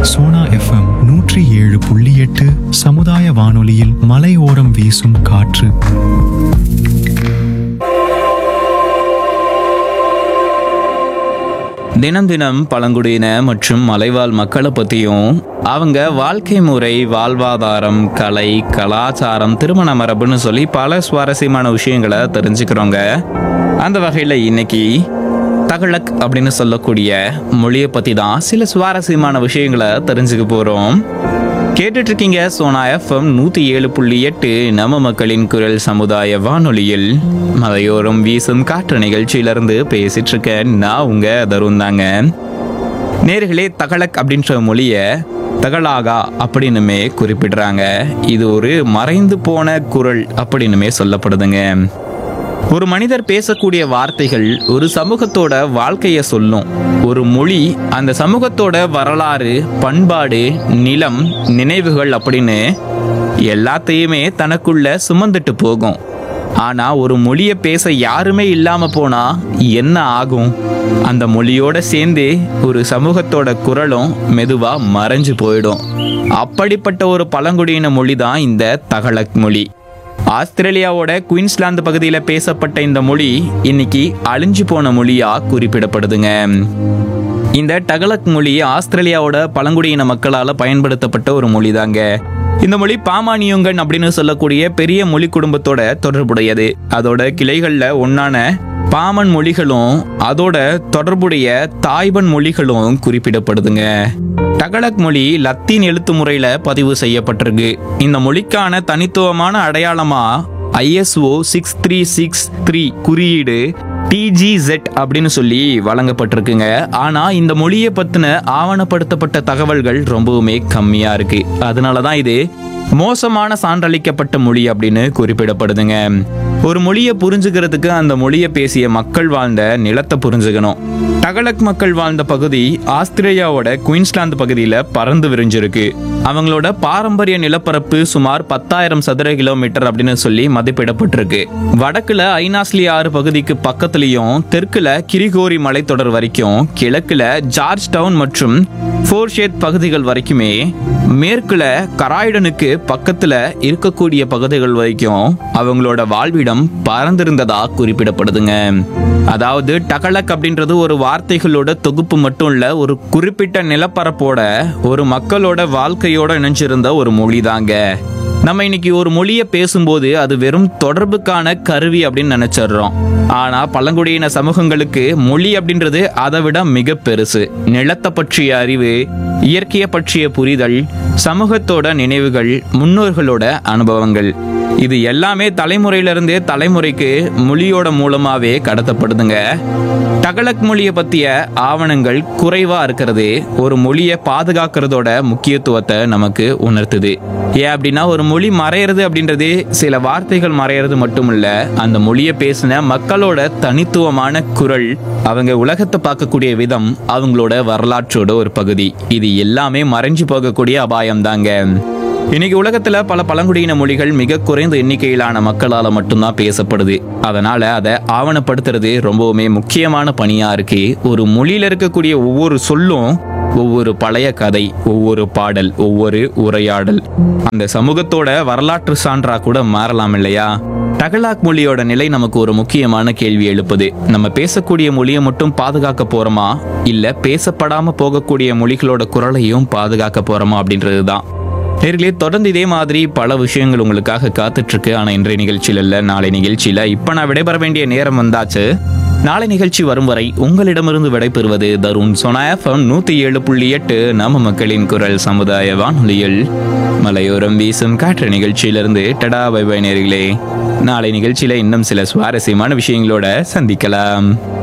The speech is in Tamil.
சோனா எஃப்எம் நூற்றி ஏழு புள்ளி எட்டு சமுதாய வானொலியில் மலையோரம் வீசும் காற்று தினம் தினம் பழங்குடியின மற்றும் மலைவாழ் மக்களை பற்றியும் அவங்க வாழ்க்கை முறை வாழ்வாதாரம் கலை கலாச்சாரம் திருமண மரபுன்னு சொல்லி பல சுவாரஸ்யமான விஷயங்களை தெரிஞ்சுக்கிறோங்க அந்த வகையில் இன்னைக்கு தகழக் அப்படின்னு சொல்லக்கூடிய மொழியை பற்றி தான் சில சுவாரஸ்யமான விஷயங்களை தெரிஞ்சுக்க போகிறோம் கேட்டுட்டு இருக்கீங்க சோனா எஃப்எம் நூற்றி ஏழு புள்ளி எட்டு நம்ம மக்களின் குரல் சமுதாய வானொலியில் மலையோரம் வீசும் காற்று நிகழ்ச்சியிலிருந்து பேசிட்டு இருக்கேன் நான் உங்க தருண் தாங்க நேர்களே தகலக் அப்படின்ற மொழியை தகலாகா அப்படின்னுமே குறிப்பிடுறாங்க இது ஒரு மறைந்து போன குரல் அப்படின்னுமே சொல்லப்படுதுங்க ஒரு மனிதர் பேசக்கூடிய வார்த்தைகள் ஒரு சமூகத்தோட வாழ்க்கையை சொல்லும் ஒரு மொழி அந்த சமூகத்தோட வரலாறு பண்பாடு நிலம் நினைவுகள் அப்படின்னு எல்லாத்தையுமே தனக்குள்ள சுமந்துட்டு போகும் ஆனா ஒரு மொழியை பேச யாருமே இல்லாம போனா என்ன ஆகும் அந்த மொழியோட சேர்ந்து ஒரு சமூகத்தோட குரலும் மெதுவா மறைஞ்சு போயிடும் அப்படிப்பட்ட ஒரு பழங்குடியின மொழி தான் இந்த தகலக் மொழி ஆஸ்திரேலியாவோட குயின்ஸ்லாந்து பகுதியில் பேசப்பட்ட இந்த மொழி இன்னைக்கு அழிஞ்சு போன மொழியா குறிப்பிடப்படுதுங்க இந்த டகலக் மொழி ஆஸ்திரேலியாவோட பழங்குடியின மக்களால் பயன்படுத்தப்பட்ட ஒரு மொழி தாங்க இந்த மொழி பாமானியுங்கன் அப்படின்னு சொல்லக்கூடிய பெரிய மொழி குடும்பத்தோட தொடர்புடையது அதோட கிளைகள்ல ஒன்னான பாமன் மொழிகளும் அதோட தொடர்புடைய தாய்பன் மொழிகளும் குறிப்பிடப்படுதுங்க டகலக் மொழி லத்தீன் எழுத்து முறையில பதிவு செய்யப்பட்டிருக்கு இந்த மொழிக்கான தனித்துவமான அடையாளமா ISO six three six three குறியீடு டிஜிசெட் அப்படின்னு சொல்லி வழங்கப்பட்டிருக்குங்க ஆனா இந்த மொழியை பத்தின ஆவணப்படுத்தப்பட்ட தகவல்கள் ரொம்பவுமே கம்மியா இருக்கு அதனால தான் இது மோசமான சான்றளிக்கப்பட்ட மொழி அப்படின்னு குறிப்பிடப்படுதுங்க ஒரு மொழியை புரிஞ்சுக்கிறதுக்கு அந்த மொழியை பேசிய மக்கள் வாழ்ந்த நிலத்தை புரிஞ்சுக்கணும் டகலக் மக்கள் வாழ்ந்த பகுதி ஆஸ்திரேலியாவோட குயின்ஸ்லாந்து பகுதியில் பறந்து விரிஞ்சிருக்கு அவங்களோட பாரம்பரிய நிலப்பரப்பு சுமார் பத்தாயிரம் சதுர கிலோமீட்டர் அப்படின்னு சொல்லி மதிப்பிடப்பட்டிருக்கு வடக்குல ஐனாஸ்லி ஆறு பகுதிக்கு பக்கத்துலயும் தெற்குல கிரிகோரி மலைத்தொடர் வரைக்கும் கிழக்குல ஜார்ஜ் டவுன் மற்றும் ஃபோர்ஷேத் பகுதிகள் வரைக்குமே மேற்குல கராய்டனுக்கு பக்கத்துல இருக்கக்கூடிய பகுதிகள் வரைக்கும் அவங்களோட வாழ்விடம் பறந்திருந்ததா குறிப்பிடப்படுதுங்க அதாவது டகலக் அப்படின்றது ஒரு வார்த்தைகளோட தொகுப்பு மட்டும் இல்ல ஒரு குறிப்பிட்ட நிலப்பரப்போட ஒரு மக்களோட வாழ்க்கையோட இணைஞ்சிருந்த ஒரு மொழி தாங்க நம்ம இன்னைக்கு ஒரு மொழியை பேசும்போது அது வெறும் தொடர்புக்கான கருவி அப்படின்னு நினைச்சிடுறோம் ஆனா பழங்குடியின சமூகங்களுக்கு மொழி அப்படின்றது அதை விட மிக பெருசு நிலத்தை பற்றிய அறிவு இயற்கையை பற்றிய புரிதல் சமூகத்தோட நினைவுகள் முன்னோர்களோட அனுபவங்கள் இது எல்லாமே தலைமுறையிலிருந்தே தலைமுறைக்கு மொழியோட மூலமாவே கடத்தப்படுதுங்க டகலக் மொழியை பத்திய ஆவணங்கள் குறைவா இருக்கிறது ஒரு மொழியை பாதுகாக்கிறதோட முக்கியத்துவத்தை நமக்கு உணர்த்துது ஏன் அப்படின்னா ஒரு மொழி மறையிறது அப்படின்றது சில வார்த்தைகள் மறையிறது மட்டும் இல்ல அந்த மொழியை பேசின மக்களோட தனித்துவமான குரல் அவங்க உலகத்தை பார்க்கக்கூடிய விதம் அவங்களோட வரலாற்றோட ஒரு பகுதி இது எல்லாமே மறைஞ்சு போகக்கூடிய அபாயம் தாங்க இன்னைக்கு உலகத்துல பல பழங்குடியின மொழிகள் மிக குறைந்த எண்ணிக்கையிலான மக்களால மட்டும்தான் பேசப்படுது அதனால அதை ஆவணப்படுத்துறது ரொம்பவுமே முக்கியமான பணியா இருக்கு ஒரு மொழியில இருக்கக்கூடிய ஒவ்வொரு சொல்லும் ஒவ்வொரு பழைய கதை ஒவ்வொரு பாடல் ஒவ்வொரு உரையாடல் அந்த சமூகத்தோட வரலாற்று சான்றா கூட மாறலாம் இல்லையா டகலாக் மொழியோட நிலை நமக்கு ஒரு முக்கியமான கேள்வி எழுப்புது நம்ம பேசக்கூடிய மொழியை மட்டும் பாதுகாக்க போறோமா இல்ல பேசப்படாம போகக்கூடிய மொழிகளோட குரலையும் பாதுகாக்க போறோமா அப்படின்றது தான் நேர்களே தொடர்ந்து இதே மாதிரி பல விஷயங்கள் உங்களுக்காக காத்துட்டு இருக்கு ஆனா இன்றைய நிகழ்ச்சியில் இல்ல நாளை நிகழ்ச்சியில இப்ப நான் விடைபெற வேண்டிய நேரம் வந்தாச்சு நாளை நிகழ்ச்சி வரும் வரை உங்களிடமிருந்து விடைபெறுவது தருண் சொனா எஃப்எம் நூத்தி ஏழு புள்ளி எட்டு நம்ம மக்களின் குரல் சமுதாய வானொலியில் மலையோரம் வீசும் காற்று நிகழ்ச்சியிலிருந்து டடா பை பை நேர்களே நாளை நிகழ்ச்சியில இன்னும் சில சுவாரஸ்யமான விஷயங்களோட சந்திக்கலாம்